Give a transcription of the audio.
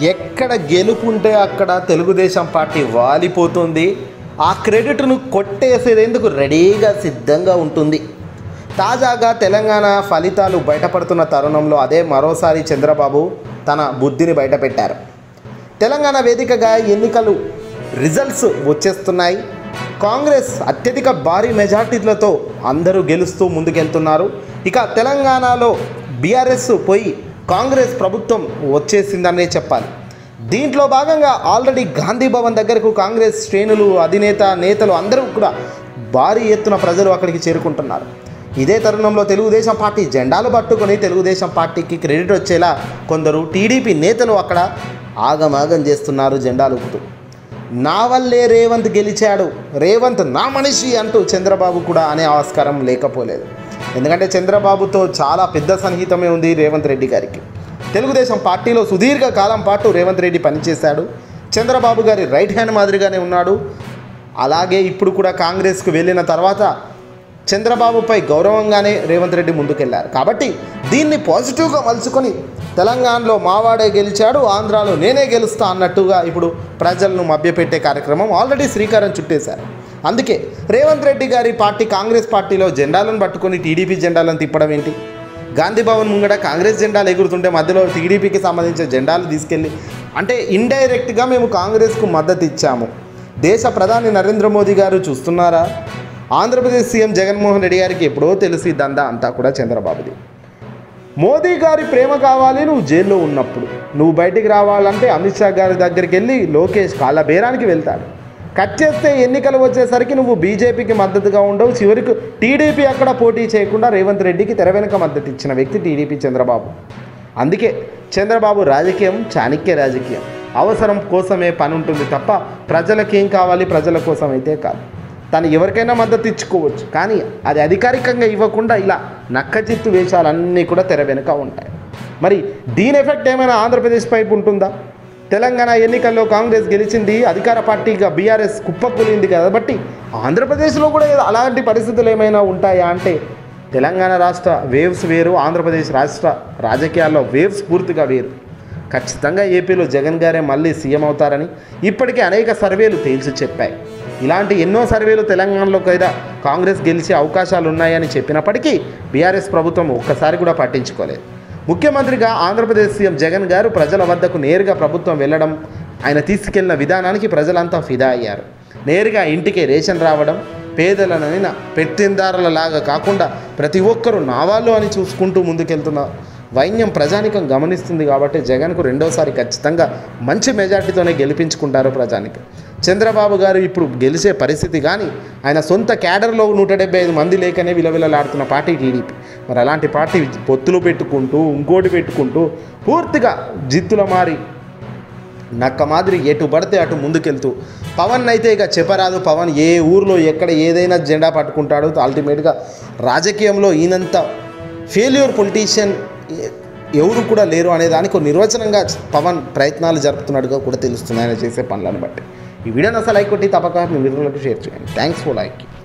ఎక్కడ గెలుపుంటే అక్కడ తెలుగుదేశం పార్టీ వాలిపోతుంది ఆ క్రెడిట్ను కొట్టేసేందుకు రెడీగా సిద్ధంగా ఉంటుంది తాజాగా తెలంగాణ ఫలితాలు బయటపడుతున్న తరుణంలో అదే మరోసారి చంద్రబాబు తన బుద్ధిని బయటపెట్టారు తెలంగాణ వేదికగా ఎన్నికలు రిజల్ట్స్ వచ్చేస్తున్నాయి కాంగ్రెస్ అత్యధిక భారీ మెజార్టీలతో అందరూ గెలుస్తూ ముందుకెళ్తున్నారు ఇక తెలంగాణలో బీఆర్ఎస్ పోయి కాంగ్రెస్ ప్రభుత్వం వచ్చేసిందనే చెప్పాలి దీంట్లో భాగంగా ఆల్రెడీ గాంధీ భవన్ దగ్గరకు కాంగ్రెస్ శ్రేణులు అధినేత నేతలు అందరూ కూడా భారీ ఎత్తున ప్రజలు అక్కడికి చేరుకుంటున్నారు ఇదే తరుణంలో తెలుగుదేశం పార్టీ జెండాలు పట్టుకొని తెలుగుదేశం పార్టీకి క్రెడిట్ వచ్చేలా కొందరు టీడీపీ నేతలు అక్కడ ఆగమాగం చేస్తున్నారు జెండాలు ఊపుతూ నా వల్లే రేవంత్ గెలిచాడు రేవంత్ నా మనిషి అంటూ చంద్రబాబు కూడా అనే ఆస్కారం లేకపోలేదు ఎందుకంటే చంద్రబాబుతో చాలా పెద్ద సన్నిహితమే ఉంది రేవంత్ రెడ్డి గారికి తెలుగుదేశం పార్టీలో సుదీర్ఘ కాలం పాటు రేవంత్ రెడ్డి పనిచేశాడు చంద్రబాబు గారి రైట్ హ్యాండ్ మాదిరిగానే ఉన్నాడు అలాగే ఇప్పుడు కూడా కాంగ్రెస్కు వెళ్ళిన తర్వాత చంద్రబాబుపై గౌరవంగానే రేవంత్ రెడ్డి ముందుకెళ్లారు కాబట్టి దీన్ని పాజిటివ్గా మలుచుకొని తెలంగాణలో మావాడే గెలిచాడు ఆంధ్రాలో నేనే గెలుస్తా అన్నట్టుగా ఇప్పుడు ప్రజలను మభ్యపెట్టే కార్యక్రమం ఆల్రెడీ శ్రీకారం చుట్టేశారు అందుకే రేవంత్ రెడ్డి గారి పార్టీ కాంగ్రెస్ పార్టీలో జెండాలను పట్టుకొని టీడీపీ జెండాలను తిప్పడం ఏంటి గాంధీ భవన్ ముంగట కాంగ్రెస్ జెండాలు ఎగురుతుంటే మధ్యలో టీడీపీకి సంబంధించిన జెండాలు తీసుకెళ్ళి అంటే ఇండైరెక్ట్గా మేము కాంగ్రెస్కు మద్దతు ఇచ్చాము దేశ ప్రధాని నరేంద్ర మోదీ గారు చూస్తున్నారా ఆంధ్రప్రదేశ్ సీఎం జగన్మోహన్ రెడ్డి గారికి ఎప్పుడో తెలిసి దందా అంతా కూడా చంద్రబాబుది మోదీ గారి ప్రేమ కావాలి నువ్వు జైల్లో ఉన్నప్పుడు నువ్వు బయటికి రావాలంటే అమిత్ షా గారి దగ్గరికి వెళ్ళి లోకేష్ కాళ్ళ బేరానికి వెళ్తాడు కట్ చేస్తే ఎన్నికలు వచ్చేసరికి నువ్వు బీజేపీకి మద్దతుగా ఉండవు చివరికి టీడీపీ అక్కడ పోటీ చేయకుండా రేవంత్ రెడ్డికి తెర వెనుక మద్దతు ఇచ్చిన వ్యక్తి టీడీపీ చంద్రబాబు అందుకే చంద్రబాబు రాజకీయం చాణక్య రాజకీయం అవసరం కోసమే పని ఉంటుంది తప్ప ప్రజలకేం కావాలి ప్రజల కోసం అయితే కాదు తను ఎవరికైనా మద్దతు ఇచ్చుకోవచ్చు కానీ అది అధికారికంగా ఇవ్వకుండా ఇలా నక్కచిత్తు వేషాలన్నీ కూడా తెర వెనుక ఉంటాయి మరి దీని ఎఫెక్ట్ ఏమైనా ఆంధ్రప్రదేశ్ పైపు ఉంటుందా తెలంగాణ ఎన్నికల్లో కాంగ్రెస్ గెలిచింది అధికార పార్టీగా బీఆర్ఎస్ కుప్పకూలింది కాబట్టి ఆంధ్రప్రదేశ్లో కూడా ఏదో అలాంటి పరిస్థితులు ఏమైనా ఉంటాయా అంటే తెలంగాణ రాష్ట్ర వేవ్స్ వేరు ఆంధ్రప్రదేశ్ రాష్ట్ర రాజకీయాల్లో వేవ్స్ పూర్తిగా వేరు ఖచ్చితంగా ఏపీలో జగన్ గారే మళ్ళీ సీఎం అవుతారని ఇప్పటికే అనేక సర్వేలు తేల్చి చెప్పాయి ఇలాంటి ఎన్నో సర్వేలు తెలంగాణలో కూడా కాంగ్రెస్ గెలిచే అవకాశాలు ఉన్నాయని చెప్పినప్పటికీ బీఆర్ఎస్ ప్రభుత్వం ఒక్కసారి కూడా పట్టించుకోలేదు ముఖ్యమంత్రిగా ఆంధ్రప్రదేశ్ సీఎం జగన్ గారు ప్రజల వద్దకు నేరుగా ప్రభుత్వం వెళ్ళడం ఆయన తీసుకెళ్లిన విధానానికి ప్రజలంతా ఫిదా అయ్యారు నేరుగా ఇంటికి రేషన్ రావడం పేదలనైనా పెట్టిందారులలాగా కాకుండా ప్రతి ఒక్కరూ నా వాళ్ళు అని చూసుకుంటూ ముందుకెళ్తున్న వైన్యం ప్రజానికం గమనిస్తుంది కాబట్టి జగన్కు రెండోసారి ఖచ్చితంగా మంచి మెజార్టీతోనే గెలిపించుకుంటారు ప్రజానికి చంద్రబాబు గారు ఇప్పుడు గెలిచే పరిస్థితి కానీ ఆయన సొంత క్యాడర్లో నూట డెబ్బై ఐదు మంది లేకనే విలవిలలాడుతున్న పార్టీ టీడీపీ మరి అలాంటి పార్టీ పొత్తులు పెట్టుకుంటూ ఇంకోటి పెట్టుకుంటూ పూర్తిగా జిత్తుల మారి నక్క మాదిరి ఎటు పడితే అటు ముందుకెళ్తూ పవన్ అయితే ఇక చెప్పరాదు పవన్ ఏ ఊర్లో ఎక్కడ ఏదైనా జెండా పట్టుకుంటాడో అల్టిమేట్గా రాజకీయంలో ఈయనంత ఫెయిల్యూర్ పొలిటీషియన్ ఎవరు కూడా లేరు అనే దానికి ఒక నిర్వచనంగా పవన్ ప్రయత్నాలు జరుపుతున్నట్టుగా కూడా తెలుస్తుంది ఆయన చేసే పనులను బట్టి ఈ వీడియోని అసలు లైక్ కొట్టి తప్పక మీ మిత్రులకు షేర్ చేయండి థ్యాంక్స్ ఫర్ లైక్